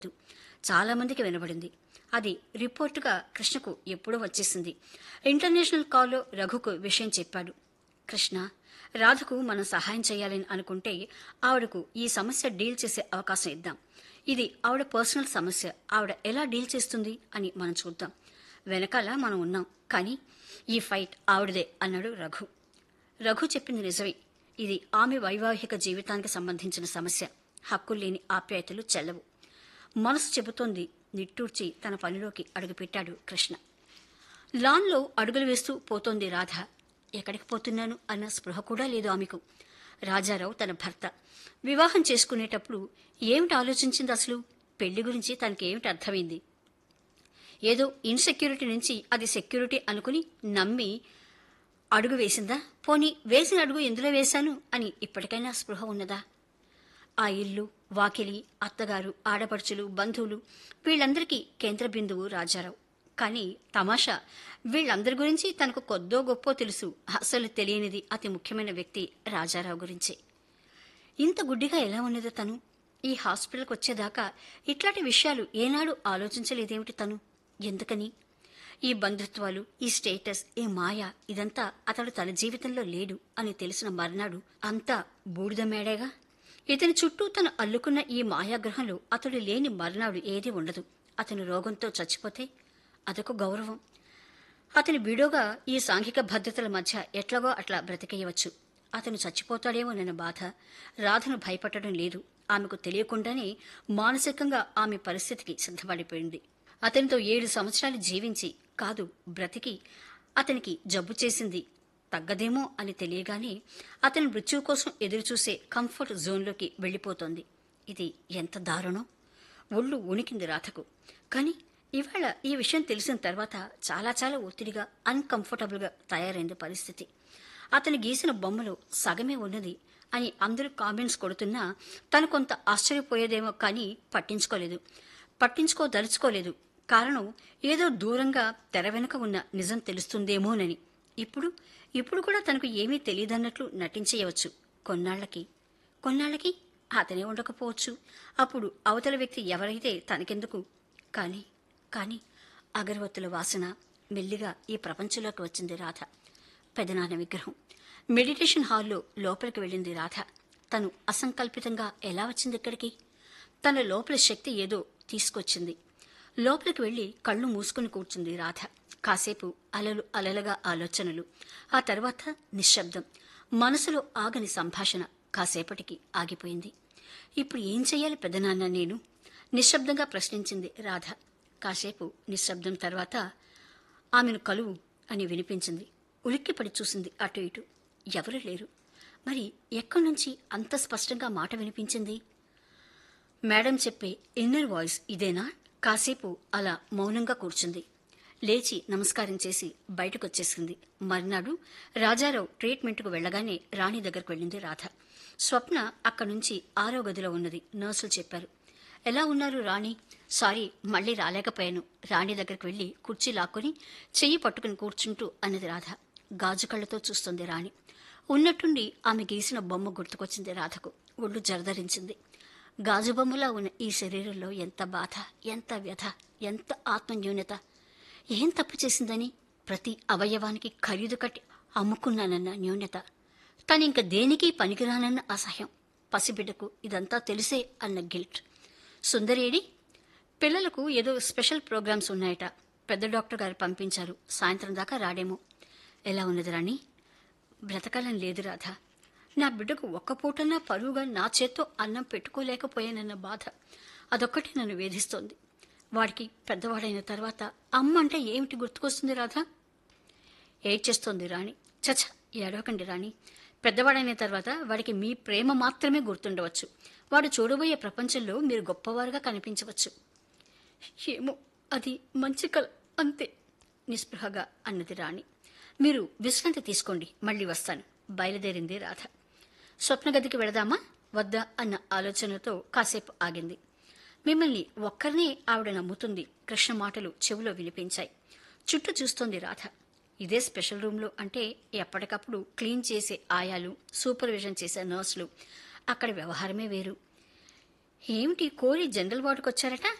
చాలా మందికి వినబడింది అది రిపోర్టుగా కృష్ణకు ఎప్పుడో వచ్చేసింది ఇంటర్నేషనల్ కాల్లో రఘుకు విషయం చెప్పాడు కృష్ణ రాధకు మనం సహాయం చేయాలని అనుకుంటే ఆవిడకు ఈ సమస్య డీల్ చేసే అవకాశం ఇద్దాం ఇది ఆవిడ పర్సనల్ సమస్య ఆవిడ ఎలా డీల్ చేస్తుంది అని మనం చూద్దాం వెనకాల మనం ఉన్నాం కానీ ఈ ఫైట్ ఆవిడదే అన్నాడు రఘు రఘు చెప్పింది నిజమే ఇది ఆమె వైవాహిక జీవితానికి సంబంధించిన సమస్య హక్కులు లేని ఆప్యాయతలు చెల్లవు మనసు చెబుతోంది నిట్టూర్చి తన పనిలోకి అడుగుపెట్టాడు కృష్ణ లాన్లో అడుగులు వేస్తూ పోతోంది రాధ ఎక్కడికి పోతున్నాను అన్న స్పృహ కూడా లేదు ఆమెకు రాజారావు తన భర్త వివాహం చేసుకునేటప్పుడు ఏమిటి ఆలోచించింది అసలు పెళ్లి గురించి తనకేమిటి అర్థమైంది ఏదో ఇన్సెక్యూరిటీ నుంచి అది సెక్యూరిటీ అనుకుని నమ్మి అడుగు వేసిందా పోనీ వేసిన అడుగు ఎందులో వేశాను అని ఇప్పటికైనా స్పృహ ఉన్నదా ఆ ఇల్లు వాకిలి అత్తగారు ఆడపడుచులు బంధువులు వీళ్ళందరికీ కేంద్ర బిందువు రాజారావు కానీ తమాషా వీళ్ళందరి గురించి తనకు కొద్దో గొప్పో తెలుసు అసలు తెలియనిది అతి ముఖ్యమైన వ్యక్తి రాజారావు గురించి ఇంత గుడ్డిగా ఎలా ఉన్నదో తను ఈ హాస్పిటల్కి వచ్చేదాకా ఇట్లాంటి విషయాలు ఏనాడు ఆలోచించలేదేమిటి తను ఎందుకని ఈ బంధుత్వాలు ఈ స్టేటస్ ఈ మాయ ఇదంతా అతడు తన జీవితంలో లేడు అని తెలిసిన మర్నాడు అంతా బూడిద మేడేగా ఇతని చుట్టూ తను అల్లుకున్న ఈ మాయాగ్రహంలో అతడు లేని మర్నాడు ఏదీ ఉండదు అతను రోగంతో చచ్చిపోతే అదొక గౌరవం అతని వీడోగా ఈ సాంఘిక భద్రతల మధ్య ఎట్లాగో అట్లా బ్రతికేయవచ్చు అతను చచ్చిపోతాడేమోనన్న బాధ రాధను భయపడడం లేదు ఆమెకు తెలియకుండానే మానసికంగా ఆమె పరిస్థితికి సిద్ధపడిపోయింది అతనితో ఏడు సంవత్సరాలు జీవించి కాదు బ్రతికి అతనికి జబ్బు చేసింది తగ్గదేమో అని తెలియగానే అతని మృత్యువు కోసం ఎదురుచూసే కంఫర్ట్ జోన్లోకి వెళ్ళిపోతోంది ఇది ఎంత దారుణం ఒళ్ళు ఉనికింది రాధకు కానీ ఇవాళ ఈ విషయం తెలిసిన తర్వాత చాలా చాలా ఒత్తిడిగా అన్కంఫర్టబుల్గా తయారైంది పరిస్థితి అతను గీసిన బొమ్మలో సగమే ఉన్నది అని అందరూ కామెంట్స్ కొడుతున్నా తను కొంత ఆశ్చర్యపోయేదేమో కానీ పట్టించుకోలేదు పట్టించుకోదలుచుకోలేదు కారణం ఏదో దూరంగా తెర వెనుక ఉన్న నిజం తెలుస్తుందేమోనని ఇప్పుడు ఇప్పుడు కూడా తనకు ఏమీ తెలియదన్నట్లు నటించేయవచ్చు కొన్నాళ్లకి కొన్నాళ్లకి అతనే ఉండకపోవచ్చు అప్పుడు అవతల వ్యక్తి ఎవరైతే తనకెందుకు కానీ కానీ అగరవత్తుల వాసన మెల్లిగా ఈ ప్రపంచంలోకి వచ్చింది రాధ పెదనాన్న విగ్రహం మెడిటేషన్ హాల్లో లోపలికి వెళ్ళింది రాధ తను అసంకల్పితంగా ఎలా వచ్చింది ఇక్కడికి తన లోపల శక్తి ఏదో తీసుకొచ్చింది లోపలికి వెళ్ళి కళ్ళు మూసుకుని కూర్చుంది రాధ కాసేపు అలలు అలలుగా ఆలోచనలు ఆ తర్వాత నిశ్శబ్దం మనసులో ఆగని సంభాషణ కాసేపటికి ఆగిపోయింది ఇప్పుడు ఏం చెయ్యాలి పెదనాన్న నేను నిశ్శబ్దంగా ప్రశ్నించింది రాధ కాసేపు నిశ్శబ్దం తర్వాత ఆమెను కలువు అని వినిపించింది ఉలిక్కిపడి చూసింది అటు ఇటు ఎవరూ లేరు మరి ఎక్కడి నుంచి అంత స్పష్టంగా మాట వినిపించింది మేడం చెప్పే ఇన్నర్ వాయిస్ ఇదేనా కాసేపు అలా మౌనంగా కూర్చుంది లేచి నమస్కారం చేసి బయటకొచ్చేసింది మర్నాడు రాజారావు ట్రీట్మెంట్కు వెళ్ళగానే రాణి దగ్గరకు వెళ్ళింది రాధ స్వప్న అక్కడి నుంచి ఆరో గదిలో ఉన్నది నర్సులు చెప్పారు ఎలా ఉన్నారు రాణి సారీ మళ్ళీ రాలేకపోయాను రాణి దగ్గరికి వెళ్ళి కుర్చీ లాక్కొని చెయ్యి పట్టుకుని కూర్చుంటూ అన్నది రాధ గాజు కళ్ళతో చూస్తుంది రాణి ఉన్నట్టుండి ఆమె గీసిన బొమ్మ గుర్తుకొచ్చింది రాధకు ఒళ్ళు జరదరించింది గాజు బొమ్మలా ఉన్న ఈ శరీరంలో ఎంత బాధ ఎంత వ్యధ ఎంత ఆత్మన్యూనత ఏం తప్పు చేసిందని ప్రతి అవయవానికి ఖరీదు కట్టి అమ్ముకున్నానన్న న్యూనత తనింక దేనికి పనికిరానన్న అసహ్యం పసిబిడ్డకు ఇదంతా తెలిసే అన్న గిల్ట్ సుందరేడి పిల్లలకు ఏదో స్పెషల్ ప్రోగ్రామ్స్ ఉన్నాయట పెద్ద డాక్టర్ గారు పంపించారు సాయంత్రం దాకా రాడేమో ఎలా ఉన్నది రాణి బ్రతకాలని లేదు రాధా నా బిడ్డకు ఒక్క పూటన్నా పరువుగా నా చేత్తో అన్నం పెట్టుకోలేకపోయానన్న బాధ అదొక్కటే నన్ను వేధిస్తోంది వాడికి పెద్దవాడైన తర్వాత అమ్మ అంటే ఏమిటి గుర్తుకొస్తుంది రాధా ఏడ్చేస్తోంది రాణి చచ ఏడవకండి రాణి పెద్దవాడైన తర్వాత వాడికి మీ ప్రేమ మాత్రమే గుర్తుండవచ్చు వాడు చూడబోయే ప్రపంచంలో మీరు గొప్పవారుగా కనిపించవచ్చు ఏమో అది మంచి కల అంతే నిస్పృహగా అన్నది రాణి మీరు విశ్రాంతి తీసుకోండి మళ్ళీ వస్తాను బయలుదేరింది రాధ స్వప్న గదికి వెళదామా వద్దా అన్న ఆలోచనతో కాసేపు ఆగింది మిమ్మల్ని ఒక్కరినే ఆవిడ నమ్ముతుంది కృష్ణ మాటలు చెవిలో వినిపించాయి చుట్టూ చూస్తోంది రాధ ఇదే స్పెషల్ రూమ్లో అంటే ఎప్పటికప్పుడు క్లీన్ చేసే ఆయాలు సూపర్విజన్ చేసే నర్సులు అక్కడ వ్యవహారమే వేరు ఏమిటి కోరి జనరల్ వార్డుకు వచ్చారట